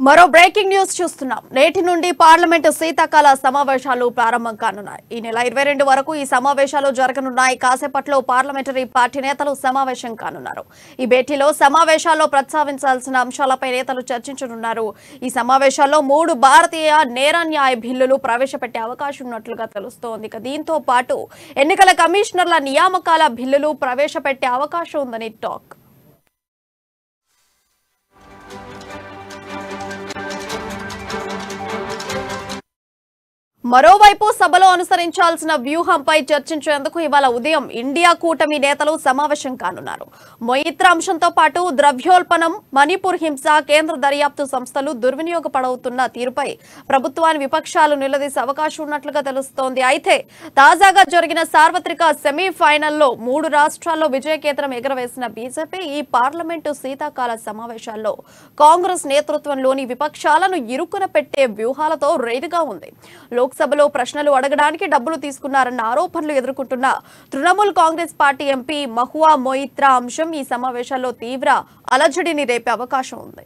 మరో breaking news చూస్తున్నాం నేటి నుండి పార్లమెంటు శీతాకాల సమావేశాలు ప్రారంభం కానున్నాయి ఈ నెల ఇరవై రెండు వరకు ఈ సమావేశాలు జరగనున్నాయి కాసేపట్లో పార్లమెంటరీ పార్టీ నేతలు సమావేశం కానున్నారు ఈ భేటీలో సమావేశాల్లో ప్రస్తావించాల్సిన అంశాలపై నేతలు చర్చించనున్నారు ఈ సమావేశాల్లో మూడు భారతీయ నేర న్యాయ బిల్లులు ప్రవేశపెట్టే అవకాశం ఉన్నట్లుగా తెలుస్తోంది ఇక దీంతో పాటు ఎన్నికల కమిషనర్ల నియామకాల బిల్లులు ప్రవేశపెట్టే అవకాశం ఉందని టాక్ మరోవైపు సభలో అనుసరించాల్సిన వ్యూహంపై చర్చించేందుకు ఇవాళ ఉదయం ఇండియా కూటమి నేతలు సమావేశం కానున్నారు మొయిత్ర అంశంతో పాటు ద్రవ్యోల్పణం మణిపూర్ హింస కేంద్ర దర్యాప్తు సంస్థలు దుర్వినియోగపడవుతున్న తీరుపై ప్రభుత్వాన్ని విపక్షాలు నిలదీసే అవకాశం ఉన్నట్లుగా తెలుస్తోంది అయితే తాజాగా జరిగిన సార్వత్రిక సెమీఫైనల్లో మూడు రాష్ట్రాల్లో విజయకేతనం ఎగరవేసిన బీజేపీ ఈ పార్లమెంటు శీతాకాల సమావేశాల్లో కాంగ్రెస్ నేతృత్వంలోని విపక్షాలను ఇరుకున పెట్టే వ్యూహాలతో రేడుగా ఉంది లోక్సభలో ప్రశ్నలు అడగడానికి డబ్బులు తీసుకున్నారన్న ఆరోపణలు ఎదుర్కొంటున్న తృణమూల్ కాంగ్రెస్ పార్టీ ఎంపీ మహువా మొయిత్రా అంశం ఈ సమావేశాల్లో తీవ్ర అలజడిని రేపే అవకాశం ఉంది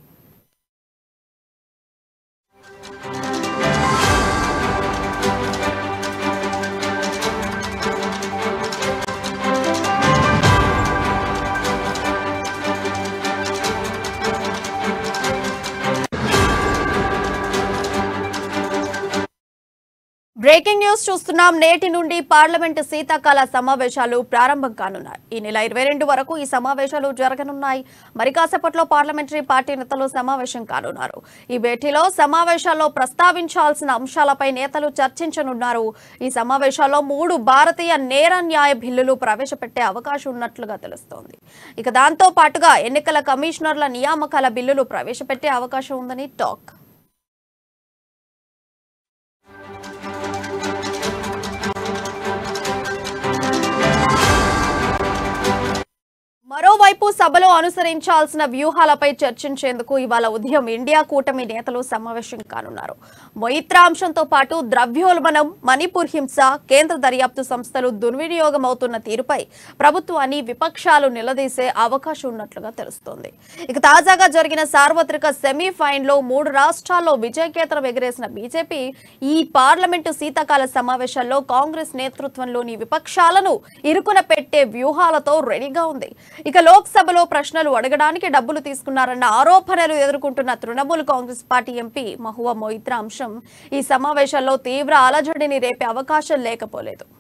బ్రేకింగ్ న్యూస్ చూస్తున్నాం నేటి నుండి పార్లమెంటు శీతాకాల సమావేశాలు ప్రారంభం కానున్నాయి ఈ నెల ఇరవై రెండు వరకు ఈ సమావేశాలు జరగనున్నాయి మరి కాసేపట్లో పార్లమెంటరీ పార్టీ నేతలు సమావేశం కానున్నారు ఈ భేటీలో సమావేశాల్లో ప్రస్తావించాల్సిన అంశాలపై నేతలు చర్చించనున్నారు ఈ సమావేశాల్లో మూడు భారతీయ నేర న్యాయ బిల్లులు ప్రవేశపెట్టే అవకాశం ఉన్నట్లుగా తెలుస్తోంది ఇక దాంతో పాటుగా ఎన్నికల కమిషనర్ల నియామకాల బిల్లులు ప్రవేశపెట్టే అవకాశం ఉందని టాక్ మరోవైపు సభలో అనుసరించాల్సిన వ్యూహాలపై చర్చించేందుకు ఇవాళ ఉదయం ఇండియా కూటమి నేతలు సమావేశం కానున్నారు మొయిత్రా అంశంతో పాటు ద్రవ్యోల్బణం మణిపూర్ హింస కేంద్ర దర్యాప్తు సంస్థలు దుర్వినియోగం అవుతున్న తీరుపై ప్రభుత్వాన్ని విపక్షాలు నిలదీసే అవకాశం ఉన్నట్లుగా తెలుస్తోంది ఇక తాజాగా జరిగిన సార్వత్రిక సెమీఫైనల్లో మూడు రాష్ట్రాల్లో విజయకేతనం ఎగరేసిన బీజేపీ ఈ పార్లమెంటు శీతాకాల సమావేశాల్లో కాంగ్రెస్ నేతృత్వంలోని విపక్షాలను ఇరుకున పెట్టే వ్యూహాలతో రెడీగా ఉంది ఇక లోక్సభలో ప్రశ్నలు అడగడానికి డబ్బులు తీసుకున్నారన్న ఆరోపణలు ఎదుర్కొంటున్న తృణమూల్ కాంగ్రెస్ పార్టీ ఎంపీ మహువా మొయిత్రా అంశం ఈ సమావేశాల్లో తీవ్ర అలజడిని రేపే అవకాశం లేకపోలేదు